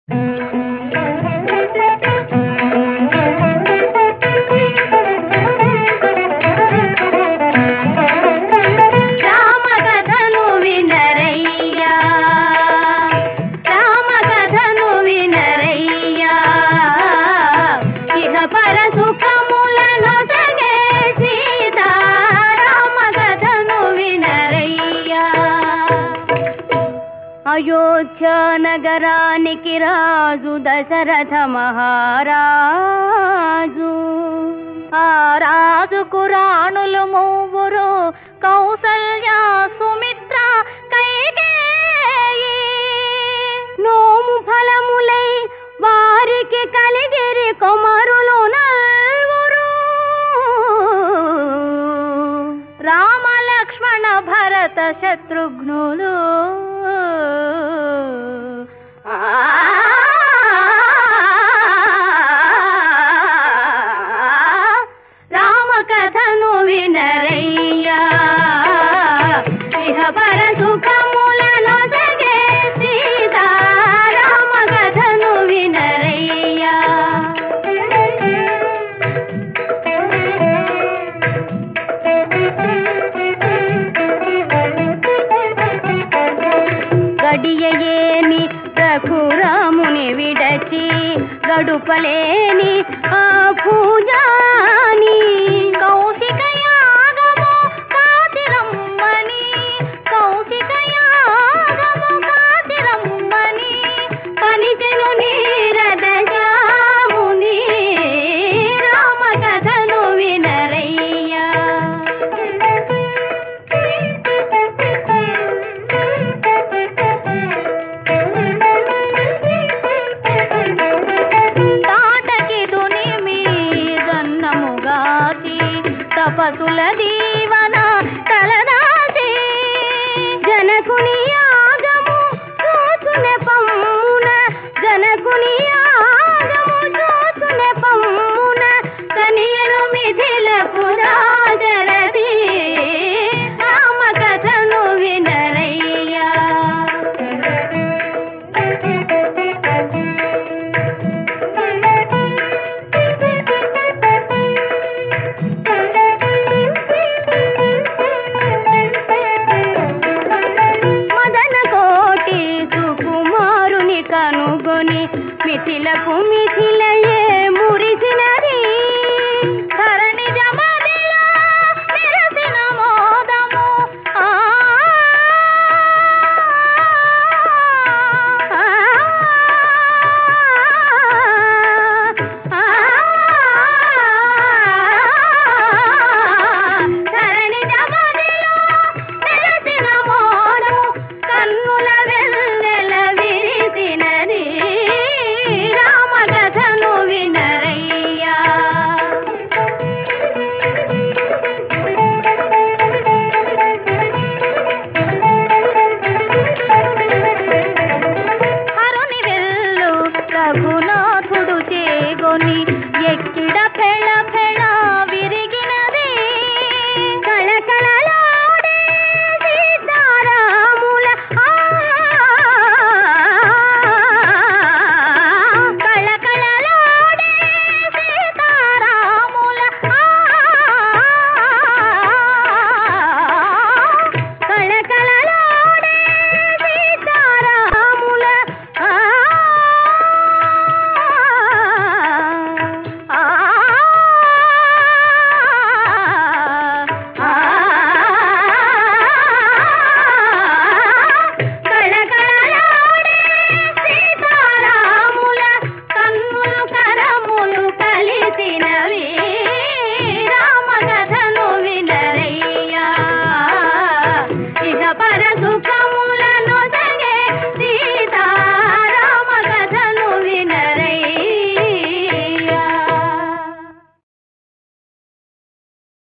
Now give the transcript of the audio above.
రామకథను వినరయ్యా రామకథను వినరయ్యా ఇహ పర సుఖములను సగే సీత రామకథను వినరయ్యా అయోధ్య నగరానికి రాజు దశరథ మహారాజు ఆ రాజుకు రాణులు మూవురు కౌసల్య సుమిత్ర కైకేయి నోము ఫలములై వారికి కలిగిరి కొమరులు నల్వురు రామ లక్ష్మణ భరత శత్రుఘ్నులు రామ కథను వినరయ్యా ఇహ పర సుఖములను సగే సీతా రామ కథను వినరయ్యా గడియయేని రఘురాముని విడచి గడుపలేని ఆ పూజాని కౌశిక యాగము కాతిరమ్మని కౌశిక యాగము కాతిరమ్మని పనిచెను నీరద జాముని రామ కథను వినరయ్యా తాటకిదుని మీదన్నముగాచి తపసుల దీవన తలదాచి జనకుని యాగము చూచునే పమ్మున జనకుని యాగము చూచునే పమ్మున కనియను మిథిల పురాజరది రామ కథను వినరయ్యా మదన కోటి సుకుమారుని కనుగొని మిథిలకు మిథిలయ